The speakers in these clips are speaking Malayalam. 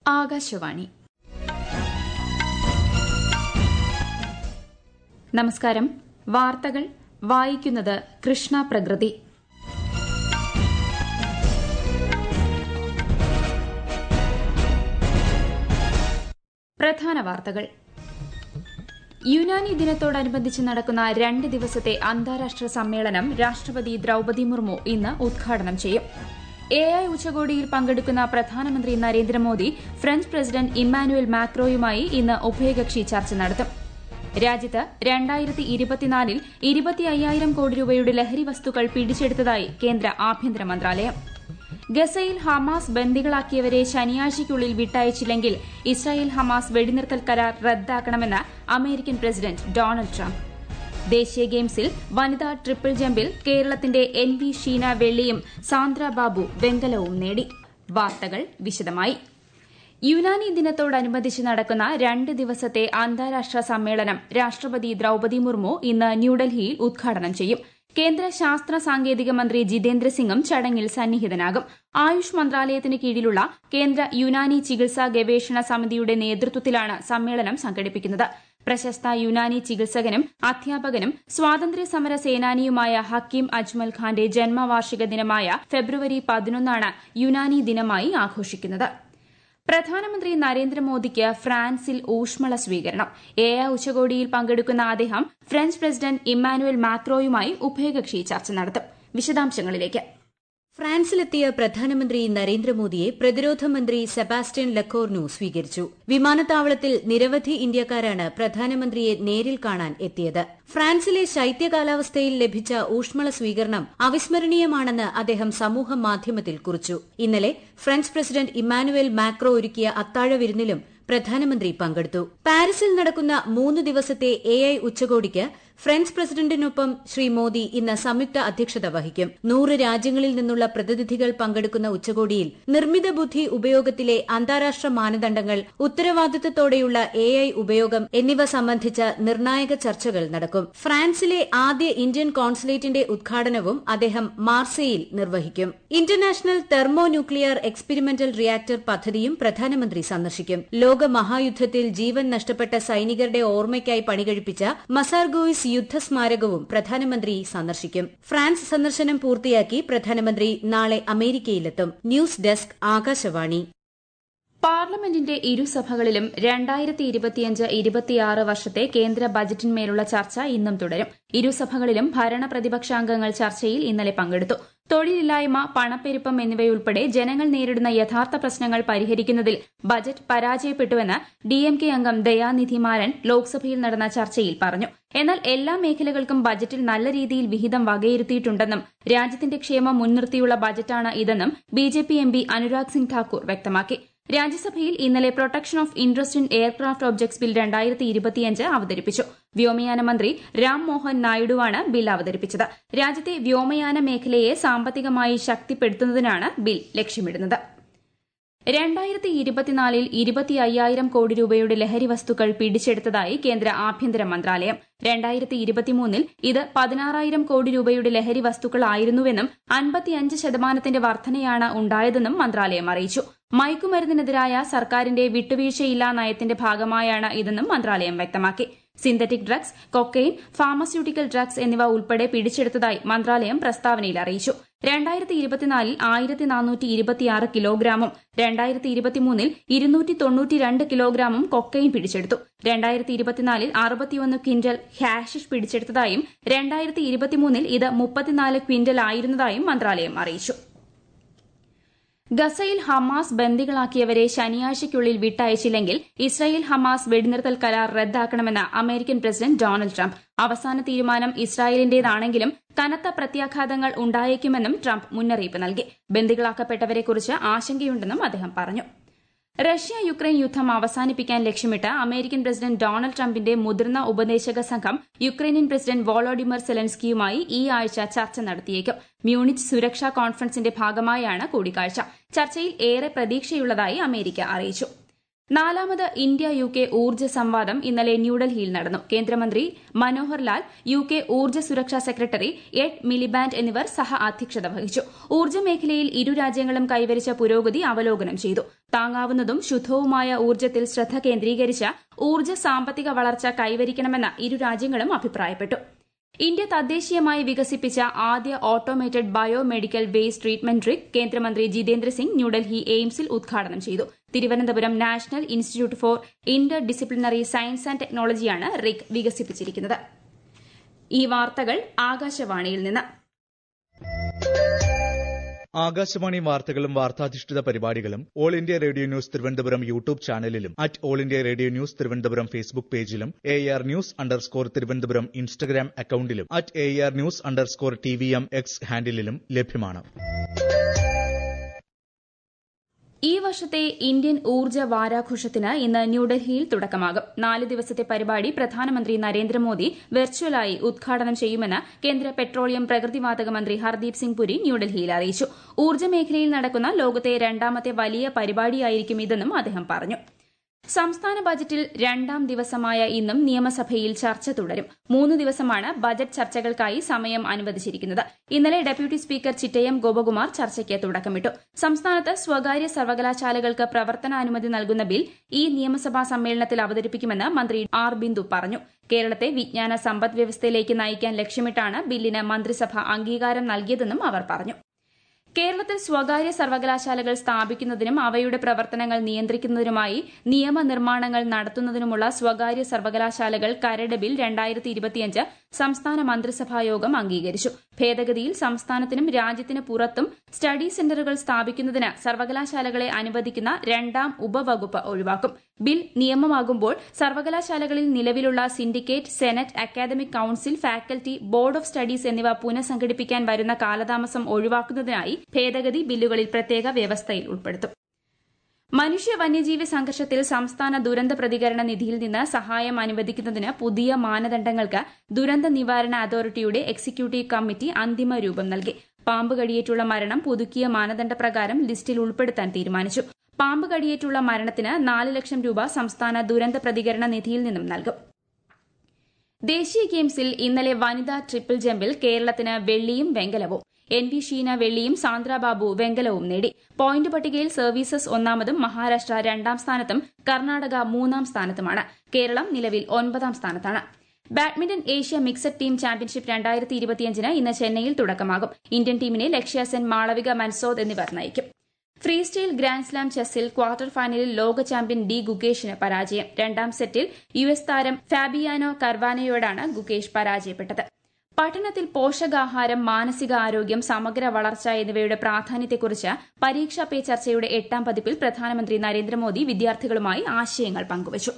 ആകാശവാണി നമസ്കാരം വാർത്തകൾ വായിക്കുന്നത് കൃഷ്ണ പ്രകൃതി പ്രധാന വാർത്തകൾ യുനാനി ദിനത്തോടനുബന്ധിച്ച് നടക്കുന്ന രണ്ട് ദിവസത്തെ അന്താരാഷ്ട്ര സമ്മേളനം രാഷ്ട്രപതി ദ്രൌപതി മുർമു ഇന്ന് ഉദ്ഘാടനം ചെയ്യും എ ഐ ഉച്ചകോടിയിൽ പങ്കെടുക്കുന്ന പ്രധാനമന്ത്രി നരേന്ദ്രമോദി ഫ്രഞ്ച് പ്രസിഡന്റ് ഇമ്മാനുവൽ മാക്രോയുമായി ഇന്ന് ഉഭയകക്ഷി ചർച്ച നടത്തും രാജ്യത്ത് രണ്ടായിരത്തി ഇരുപത്തിനാലിൽ ഇരുപത്തി അയ്യായിരം കോടി രൂപയുടെ ലഹരി വസ്തുക്കൾ പിടിച്ചെടുത്തതായി കേന്ദ്ര ആഭ്യന്തര മന്ത്രാലയം ഗസയിൽ ഹമാസ് ബന്ദികളാക്കിയവരെ ശനിയാഴ്ചയ്ക്കുള്ളിൽ വിട്ടയച്ചില്ലെങ്കിൽ ഇസ്രായേൽ ഹമാസ് വെടിനിർത്തൽ കരാർ റദ്ദാക്കണമെന്ന് അമേരിക്കൻ പ്രസിഡന്റ് ഡൊണാൾഡ് ട്രംപ് ദേശീയ ഗെയിംസിൽ വനിതാ ട്രിപ്പിൾ ജമ്പിൽ കേരളത്തിന്റെ എൻ വി ഷീന വെള്ളിയും സാന്ദ്ര ബാബു വെങ്കലവും നേടി വാർത്തകൾ വിശദമായി യുനാനി ദിനത്തോടനുബന്ധിച്ച് നടക്കുന്ന രണ്ട് ദിവസത്തെ അന്താരാഷ്ട്ര സമ്മേളനം രാഷ്ട്രപതി ദ്രൌപതി മുർമു ഇന്ന് ന്യൂഡൽഹിയിൽ ഉദ്ഘാടനം ചെയ്യും കേന്ദ്ര ശാസ്ത്ര സാങ്കേതിക മന്ത്രി ജിതേന്ദ്ര സിംഗും ചടങ്ങിൽ സന്നിഹിതനാകും ആയുഷ് മന്ത്രാലയത്തിന് കീഴിലുള്ള കേന്ദ്ര യുനാനി ചികിത്സാ ഗവേഷണ സമിതിയുടെ നേതൃത്വത്തിലാണ് സമ്മേളനം സംഘടിപ്പിക്കുന്നത് പ്രശസ്ത യുനാനി ചികിത്സകനും അധ്യാപകനും സ്വാതന്ത്ര്യ സമര സേനാനിയുമായ ഹക്കീം അജ്മൽ ഖാന്റെ ജന്മവാർഷിക ദിനമായ ഫെബ്രുവരി പതിനൊന്നാണ് യുനാനി ദിനമായി ആഘോഷിക്കുന്നത് പ്രധാനമന്ത്രി നരേന്ദ്രമോദിക്ക് ഫ്രാൻസിൽ ഊഷ്മള സ്വീകരണം എ ഐ ഉച്ചകോടിയിൽ പങ്കെടുക്കുന്ന അദ്ദേഹം ഫ്രഞ്ച് പ്രസിഡന്റ് ഇമ്മാനുവൽ മാക്രോയുമായി ഉഭയകക്ഷി ചർച്ച നടത്തും വിശദാംശങ്ങളിലേക്ക് ഫ്രാൻസിലെത്തിയ പ്രധാനമന്ത്രി നരേന്ദ്രമോദിയെ പ്രതിരോധ മന്ത്രി സെബാസ്റ്റ്യൻ ലക്കോർനു സ്വീകരിച്ചു വിമാനത്താവളത്തിൽ നിരവധി ഇന്ത്യക്കാരാണ് പ്രധാനമന്ത്രിയെ നേരിൽ കാണാൻ എത്തിയത് ഫ്രാൻസിലെ ശൈത്യ കാലാവസ്ഥയിൽ ലഭിച്ച ഊഷ്മള സ്വീകരണം അവിസ്മരണീയമാണെന്ന് അദ്ദേഹം സമൂഹ മാധ്യമത്തിൽ കുറിച്ചു ഇന്നലെ ഫ്രഞ്ച് പ്രസിഡന്റ് ഇമ്മാനുവൽ മാക്രോ ഒരുക്കിയ അത്താഴ വിരുന്നിലും പ്രധാനമന്ത്രി പങ്കെടുത്തു പാരീസിൽ നടക്കുന്ന മൂന്ന് ദിവസത്തെ എ ഐ ഉച്ചകോടിക്ക് ഫ്രഞ്ച് പ്രസിഡന്റിനൊപ്പം ശ്രീ മോദി ഇന്ന് സംയുക്ത അധ്യക്ഷത വഹിക്കും നൂറ് രാജ്യങ്ങളിൽ നിന്നുള്ള പ്രതിനിധികൾ പങ്കെടുക്കുന്ന ഉച്ചകോടിയിൽ നിർമ്മിത ബുദ്ധി ഉപയോഗത്തിലെ അന്താരാഷ്ട്ര മാനദണ്ഡങ്ങൾ ഉത്തരവാദിത്തത്തോടെയുള്ള എ ഐ ഉപയോഗം എന്നിവ സംബന്ധിച്ച നിർണായക ചർച്ചകൾ നടക്കും ഫ്രാൻസിലെ ആദ്യ ഇന്ത്യൻ കോൺസുലേറ്റിന്റെ ഉദ്ഘാടനവും അദ്ദേഹം മാർസെയിൽ നിർവഹിക്കും international thermo nuclear experimental reactor പദ്ധതിയും പ്രധാനമന്ത്രി സന്ദർശിക്കും ലോക മഹായുദ്ധത്തിൽ ജീവൻ നഷ്ടപ്പെട്ട സൈനികരുടെ ഓർമ്മയ്ക്കായി പണികഴിപ്പിച്ച മസാർഗോയിസ് യുദ്ധസ്മാരകവും പ്രധാനമന്ത്രി സന്ദർശിക്കും ഫ്രാൻസ് സന്ദർശനം പൂർത്തിയാക്കി പ്രധാനമന്ത്രി നാളെ അമേരിക്കയിലെത്തും ന്യൂസ് ഡെസ്ക് ആകാശവാണി പാർലമെന്റിന്റെ ഇരുസഭകളിലും രണ്ടായിരത്തി ഇരുപത്തിയഞ്ച് ഇരുപത്തിയാറ് വർഷത്തെ കേന്ദ്ര ബജറ്റിന്മേലുള്ള ചർച്ച ഇന്നും തുടരും ഇരുസഭകളിലും ഭരണ പ്രതിപക്ഷാംഗങ്ങൾ ചർച്ചയിൽ ഇന്നലെ പങ്കെടുത്തു തൊഴിലില്ലായ്മ പണപ്പെരുപ്പം എന്നിവയുൾപ്പെടെ ജനങ്ങൾ നേരിടുന്ന യഥാർത്ഥ പ്രശ്നങ്ങൾ പരിഹരിക്കുന്നതിൽ ബജറ്റ് പരാജയപ്പെട്ടുവെന്ന് ഡിഎംകെ അംഗം ദയാനിധി മാരൻ ലോക്സഭയിൽ നടന്ന ചർച്ചയിൽ പറഞ്ഞു എന്നാൽ എല്ലാ മേഖലകൾക്കും ബജറ്റിൽ നല്ല രീതിയിൽ വിഹിതം വകയിരുത്തിയിട്ടുണ്ടെന്നും രാജ്യത്തിന്റെ ക്ഷേമം മുൻനിർത്തിയുള്ള ബജറ്റാണ് ഇതെന്നും ബിജെപി എംപി അനുരാഗ് സിംഗ് ഠാക്കൂർ വ്യക്തമാക്കി രാജ്യസഭയിൽ ഇന്നലെ protection of interest in aircraft objects bill രണ്ടായിരത്തി ഇരുപത്തിയഞ്ച് അവതരിപ്പിച്ചു വ്യോമയാന മന്ത്രി രാം മോഹൻ നായിഡുവാണ് ബിൽ അവതരിപ്പിച്ചത് രാജ്യത്തെ വ്യോമയാന മേഖലയെ സാമ്പത്തികമായി ശക്തിപ്പെടുത്തുന്നതിനാണ് ബിൽ ലക്ഷ്യമിടുന്നത് രണ്ടായിരത്തി ഇരുപത്തിനാലിൽ ഇരുപത്തി അയ്യായിരം കോടി രൂപയുടെ ലഹരി വസ്തുക്കൾ പിടിച്ചെടുത്തതായി കേന്ദ്ര ആഭ്യന്തര മന്ത്രാലയം രണ്ടായിരത്തി ഇരുപത്തിമൂന്നിൽ ഇത് പതിനാറായിരം കോടി രൂപയുടെ ലഹരി വസ്തുക്കളായിരുന്നുവെന്നും അൻപത്തിയഞ്ച് ശതമാനത്തിന്റെ വർധനയാണ് ഉണ്ടായതെന്നും മന്ത്രാലയം അറിയിച്ചു മയക്കുമരുന്നിനെതിരായ സർക്കാരിന്റെ വിട്ടുവീഴ്ചയില്ലാ നയത്തിന്റെ ഭാഗമായാണ് ഇതെന്നും മന്ത്രാലയം വ്യക്തമാക്കി synthetic drugs cocaine pharmaceutical drugs എന്നിവ ഉൾപ്പെടെ പിടിച്ചെടുത്തതായി മന്ത്രാലയം പ്രസ്താവനയിൽ അറിയിച്ചു രണ്ടായിരത്തി ഇരുപത്തിനാലിൽ ആയിരത്തി നാനൂറ്റി ഇരുപത്തിയാറ് കിലോഗ്രാമും രണ്ടായിരത്തി ഇരുപത്തിമൂന്നിൽ ഇരുന്നൂറ്റി തൊണ്ണൂറ്റിരണ്ട് കിലോഗ്രാമും കൊക്കെയിൻ പിടിച്ചെടുത്തു രണ്ടായിരത്തി ഇരുപത്തിനാലിൽ അറുപത്തിയൊന്ന് ക്വിന്റൽ ഹാഷിഷ് പിടിച്ചെടുത്തതായും രണ്ടായിരത്തി ഇരുപത്തിമൂന്നിൽ ഇത് മുപ്പത്തിനാല് ക്വിന്റൽ ആയിരുന്നതായും മന്ത്രാലയം അറിയിച്ചു ഗസയിൽ ഹമാസ് ബന്ദികളാക്കിയവരെ ശനിയാഴ്ചയ്ക്കുള്ളിൽ വിട്ടയച്ചില്ലെങ്കിൽ ഇസ്രായേൽ ഹമാസ് വെടിനിർത്തൽ കരാർ റദ്ദാക്കണമെന്ന് അമേരിക്കൻ പ്രസിഡന്റ് ഡൊണാൾഡ് ട്രംപ് അവസാന തീരുമാനം ഇസ്രായേലിന്റേതാണെങ്കിലും കനത്ത പ്രത്യാഘാതങ്ങൾ ഉണ്ടായേക്കുമെന്നും ട്രംപ് മുന്നറിയിപ്പ് നൽകി ബന്ദികളാക്കപ്പെട്ടവരെക്കുറിച്ച് ആശങ്കയുണ്ടെന്നും അദ്ദേഹം പറഞ്ഞു റഷ്യ യുക്രൈൻ യുദ്ധം അവസാനിപ്പിക്കാൻ ലക്ഷ്യമിട്ട് അമേരിക്കൻ പ്രസിഡന്റ് ഡൊണാൾഡ് ട്രംപിന്റെ മുതിർന്ന ഉപദേശക സംഘം യുക്രൈനിയൻ പ്രസിഡന്റ് വോളോഡിമർ സെലൻസ്കിയുമായി ഈ ആഴ്ച ചർച്ച നടത്തിയേക്കും മ്യൂണിച്ച് സുരക്ഷാ കോൺഫറൻസിന്റെ ഭാഗമായാണ് കൂടിക്കാഴ്ച ചർച്ചയിൽ ഏറെ പ്രതീക്ഷയുള്ളതായി അമേരിക്ക അറിയിച്ചു നാലാമത് ഇന്ത്യ യു കെ ഊർജ്ജ സംവാദം ഇന്നലെ ന്യൂഡൽഹിയിൽ നടന്നു കേന്ദ്രമന്ത്രി മനോഹർ ലാൽ യു കെ ഊർജ്ജ സുരക്ഷാ സെക്രട്ടറി എഡ് മിലിബാൻഡ് എന്നിവർ സഹ അധ്യക്ഷത വഹിച്ചു ഊർജ്ജ മേഖലയിൽ ഇരു രാജ്യങ്ങളും കൈവരിച്ച പുരോഗതി അവലോകനം ചെയ്തു താങ്ങാവുന്നതും ശുദ്ധവുമായ ഊർജ്ജത്തിൽ ശ്രദ്ധ കേന്ദ്രീകരിച്ച ഊർജ്ജ സാമ്പത്തിക വളർച്ച കൈവരിക്കണമെന്ന് ഇരു രാജ്യങ്ങളും അഭിപ്രായപ്പെട്ടു ഇന്ത്യ തദ്ദേശീയമായി വികസിപ്പിച്ച ആദ്യ automated bio medical waste treatment rig കേന്ദ്രമന്ത്രി ജിതേന്ദ്ര സിംഗ് ന്യൂഡൽഹി എയിംസിൽ ഉദ്ഘാടനം ചെയ്തു Thiruvananthapuram national institute for inter disciplinary science and ടെക്നോളജിയാണ് റിഗ് വികസിപ്പിച്ചിരിക്കുന്നത് ഈ വാർത്തകൾ ആകാശവാണിയിൽ നിന്ന് ആകാശവാണി വാർത്തകളും വാർത്താധിഷ്ഠിത പരിപാടികളും all India radio news Thiruvananthapuram YouTube ചാനലിലും at all India radio news Thiruvananthapuram Facebook പേജിലും A R news underscore Thiruvananthapuram Instagram അക്കൌണ്ടിലും at A R news underscore T V M X ഹാൻഡിലും ലഭ്യമാണ് ഈ വർഷത്തെ ഇന്ത്യൻ ഊർജ്ജ വാരാഘോഷത്തിന് ഇന്ന് ന്യൂഡൽഹിയിൽ തുടക്കമാകും നാല് ദിവസത്തെ പരിപാടി പ്രധാനമന്ത്രി നരേന്ദ്രമോദി വെർച്വലായി ഉദ്ഘാടനം ചെയ്യുമെന്ന് കേന്ദ്ര പെട്രോളിയം പ്രകൃതിവാതക മന്ത്രി ഹർദീപ് സിംഗ് പുരി ന്യൂഡൽഹിയിൽ അറിയിച്ചു ഊർജ്ജ മേഖലയിൽ നടക്കുന്ന ലോകത്തെ രണ്ടാമത്തെ വലിയ പരിപാടിയായിരിക്കും ഇതെന്നും അദ്ദേഹം പറഞ്ഞു സംസ്ഥാന ബജറ്റിൽ രണ്ടാം ദിവസമായ ഇന്നും നിയമസഭയിൽ ചർച്ച തുടരും മൂന്ന് ദിവസമാണ് ബജറ്റ് ചർച്ചകൾക്കായി സമയം അനുവദിച്ചിരിക്കുന്നത് ഇന്നലെ ഡെപ്യൂട്ടി സ്പീക്കർ ചിറ്റയം ഗോപകുമാർ ചർച്ചയ്ക്ക് തുടക്കമിട്ടു സംസ്ഥാനത്ത് സ്വകാര്യ സർവകലാശാലകൾക്ക് പ്രവർത്തനാനുമതി നൽകുന്ന ബിൽ ഈ നിയമസഭാ സമ്മേളനത്തിൽ അവതരിപ്പിക്കുമെന്ന് മന്ത്രി ആർ ബിന്ദു പറഞ്ഞു കേരളത്തെ വിജ്ഞാന സമ്പദ് വ്യവസ്ഥയിലേക്ക് നയിക്കാൻ ലക്ഷ്യമിട്ടാണ് ബില്ലിന് മന്ത്രിസഭ അംഗീകാരം നൽകിയതെന്നും അവർ പറഞ്ഞു കേരളത്തിൽ സ്വകാര്യ സർവകലാശാലകൾ സ്ഥാപിക്കുന്നതിനും അവയുടെ പ്രവർത്തനങ്ങൾ നിയന്ത്രിക്കുന്നതിനുമായി നിയമനിർമ്മാണങ്ങൾ നടത്തുന്നതിനുമുള്ള സ്വകാര്യ സർവകലാശാലകൾ കരട് ബിൽ രണ്ടായിരത്തി ഇരുപത്തിയഞ്ച് സംസ്ഥാന മന്ത്രിസഭാ യോഗം അംഗീകരിച്ചു ഭേദഗതിയിൽ സംസ്ഥാനത്തിനും രാജ്യത്തിന് പുറത്തും സ്റ്റഡി സെന്ററുകൾ സ്ഥാപിക്കുന്നതിന് സർവകലാശാലകളെ അനുവദിക്കുന്ന രണ്ടാം ഉപവകുപ്പ് ഒഴിവാക്കും ബിൽ നിയമമാകുമ്പോൾ സർവകലാശാലകളിൽ നിലവിലുള്ള syndicate senate academic council faculty board of studies എന്നിവ പുനഃസംഘടിപ്പിക്കാൻ വരുന്ന കാലതാമസം ഒഴിവാക്കുന്നതിനായി ഭേദഗതി ബില്ലുകളിൽ പ്രത്യേക വ്യവസ്ഥയിൽ ഉൾപ്പെടുത്തും മനുഷ്യ വന്യജീവി സംഘർഷത്തിൽ സംസ്ഥാന ദുരന്ത പ്രതികരണ നിധിയിൽ നിന്ന് സഹായം അനുവദിക്കുന്നതിന് പുതിയ മാനദണ്ഡങ്ങൾക്ക് ദുരന്ത നിവാരണ അതോറിറ്റിയുടെ എക്സിക്യൂട്ടീവ് കമ്മിറ്റി അന്തിമ രൂപം നൽകി പാമ്പ് കടിയേറ്റുള്ള മരണം പുതുക്കിയ മാനദണ്ഡപ്രകാരം ലിസ്റ്റിൽ ഉൾപ്പെടുത്താൻ തീരുമാനിച്ചു പാമ്പ് കടിയേറ്റുള്ള മരണത്തിന് നാല് ലക്ഷം രൂപ സംസ്ഥാന ദുരന്ത പ്രതികരണ നിധിയിൽ നിന്നും നൽകും ദേശീയ ഗെയിംസിൽ ഇന്നലെ വനിതാ ട്രിപ്പിൾ ജമ്പിൽ കേരളത്തിന് വെള്ളിയും വെങ്കലവും എൻ വി ഷീന വെള്ളിയും സാന്ദ്ര ബാബു വെങ്കലവും നേടി പോയിന്റ് പട്ടികയിൽ സർവീസസ് ഒന്നാമതും മഹാരാഷ്ട്ര രണ്ടാം സ്ഥാനത്തും കർണാടക മൂന്നാം സ്ഥാനത്തുമാണ് കേരളം നിലവിൽ ഒൻപതാം സ്ഥാനത്താണ് badminton Asia mixed team championship രണ്ടായിരത്തി ഇരുപത്തിയഞ്ചിന് ഇന്ന് ചെന്നൈയിൽ തുടക്കമാകും ഇന്ത്യൻ ടീമിനെ ലക്ഷ്യ സെൻ മാളവിക മൻസോദ് എന്നിവർ നയിക്കും ഫ്രീ സ്റ്റൈൽ ഗ്രാൻഡ് സ്ലാം ചെസ്സിൽ ക്വാർട്ടർ ഫൈനലിൽ ലോക ചാമ്പ്യൻ ഡി ഗുകേഷിന് പരാജയം രണ്ടാം സെറ്റിൽ യു എസ് താരം ഫാബിയാനോ കർവാനയോടാണ് ഗുകേഷ് പരാജയപ്പെട്ടത് പഠനത്തിൽ പോഷകാഹാരം മാനസിക ആരോഗ്യം സമഗ്ര വളർച്ച എന്നിവയുടെ പ്രാധാന്യത്തെക്കുറിച്ച് പരീക്ഷാ പേ ചർച്ചയുടെ എട്ടാം പതിപ്പിൽ പ്രധാനമന്ത്രി നരേന്ദ്രമോദി വിദ്യാർത്ഥികളുമായി ആശയങ്ങൾ പങ്കുവച്ചു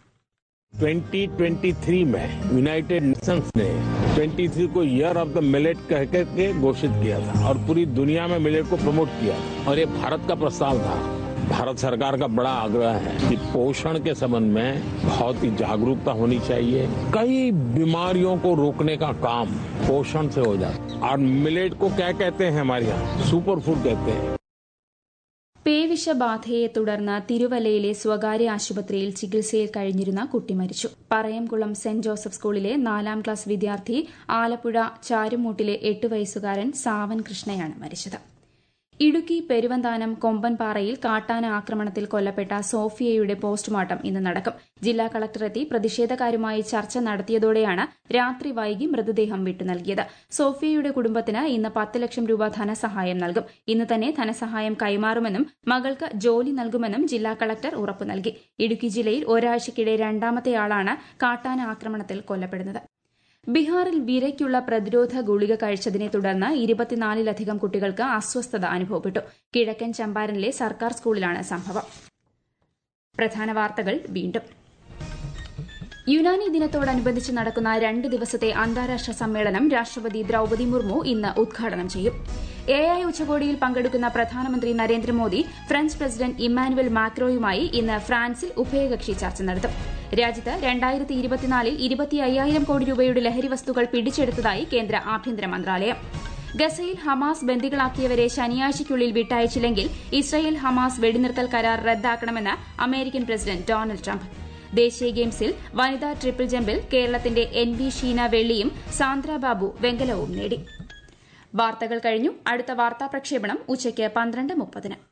2023 में यूनाइटेड नेशंस ने 23 को ईयर ऑफ द मिलेट कह के घोषित किया था और पूरी दुनिया में मिलेट को प्रमोट किया और ये भारत का प्रस्ताव था भारत सरकार का बड़ा आग्रह है कि पोषण के संबंध में बहुत ही जागरूकता होनी चाहिए कई बीमारियों को रोकने का काम पोषण से हो जाता है और मिलेट को क्या कहते हैं हमारे यहाँ सुपर फूड कहते हैं പേവിഷബാധയെ തുടർന്ന് തിരുവല്ലയിലെ സ്വകാര്യ ആശുപത്രിയിൽ ചികിത്സയിൽ കഴിഞ്ഞിരുന്ന കുട്ടി മരിച്ചു പറയംകുളം സെന്റ് ജോസഫ് സ്കൂളിലെ നാലാം ക്ലാസ് വിദ്യാർത്ഥി ആലപ്പുഴ ചാരുമൂട്ടിലെ എട്ട് വയസ്സുകാരൻ സാവൻ കൃഷ്ണയാണ് മരിച്ചത് ഇടുക്കി പെരുവന്താനം കൊമ്പൻപാറയിൽ കാട്ടാന ആക്രമണത്തിൽ കൊല്ലപ്പെട്ട സോഫിയയുടെ പോസ്റ്റ്മോർട്ടം ഇന്ന് നടക്കും ജില്ലാ കളക്ടർ എത്തി പ്രതിഷേധക്കാരുമായി ചർച്ച നടത്തിയതോടെയാണ് രാത്രി വൈകി മൃതദേഹം വിട്ടു നൽകിയത് സോഫിയയുടെ കുടുംബത്തിന് ഇന്ന് പത്ത് ലക്ഷം രൂപ ധനസഹായം നൽകും ഇന്ന് തന്നെ ധനസഹായം കൈമാറുമെന്നും മകൾക്ക് ജോലി നൽകുമെന്നും ജില്ലാ കളക്ടർ ഉറപ്പു നൽകി ഇടുക്കി ജില്ലയിൽ ഒരാഴ്ചയ്ക്കിടെ രണ്ടാമത്തെയാളാണ് കാട്ടാന ആക്രമണത്തിൽ കൊല്ലപ്പെടുന്നത് ബീഹാറിൽ വിരയ്ക്കുള്ള പ്രതിരോധ ഗുളിക കഴിച്ചതിനെ തുടർന്ന് ഇരുപത്തിനാലിലധികം കുട്ടികൾക്ക് അസ്വസ്ഥത അനുഭവപ്പെട്ടു കിഴക്കൻ ചമ്പാരനിലെ സർക്കാർ സ്കൂളിലാണ് സംഭവം പ്രധാന വാർത്തകൾ വീണ്ടും യുനാനി ദിനത്തോടനുബന്ധിച്ച് നടക്കുന്ന രണ്ട് ദിവസത്തെ അന്താരാഷ്ട്ര സമ്മേളനം രാഷ്ട്രപതി ദ്രൌപതി മുർമു ഇന്ന് ഉദ്ഘാടനം ചെയ്യും എ ഐ ഉച്ചകോടിയിൽ പങ്കെടുക്കുന്ന പ്രധാനമന്ത്രി നരേന്ദ്രമോദി ഫ്രഞ്ച് പ്രസിഡന്റ് ഇമ്മാനുവൽ മാക്രോയുമായി ഇന്ന് ഫ്രാൻസിൽ ഉഭയകക്ഷി ചർച്ച നടത്തും രാജ്യത്ത് രണ്ടായിരത്തി ഇരുപത്തിനാലിൽ ഇരുപത്തി അയ്യായിരം കോടി രൂപയുടെ ലഹരി വസ്തുക്കൾ പിടിച്ചെടുത്തതായി കേന്ദ്ര ആഭ്യന്തര മന്ത്രാലയം ഗസയിൽ ഹമാസ് ബന്ദികളാക്കിയവരെ ശനിയാഴ്ചയ്ക്കുള്ളിൽ വിട്ടയച്ചില്ലെങ്കിൽ ഇസ്രയേൽ ഹമാസ് വെടിനിർത്തൽ കരാർ റദ്ദാക്കണമെന്ന് അമേരിക്കൻ പ്രസിഡന്റ് ഡൊണാൾഡ് ട്രംപ് ദേശീയ ഗെയിംസിൽ വനിതാ ട്രിപ്പിൾ ജമ്പിൽ കേരളത്തിന്റെ എൻ വി ഷീന വെള്ളിയും സാന്ദ്ര ബാബു വെങ്കലവും നേടി വാർത്തകൾ കഴിഞ്ഞു അടുത്ത വാർത്താ പ്രക്ഷേപണം ഉച്ചയ്ക്ക് പന്ത്രണ്ട് മുപ്പതിന്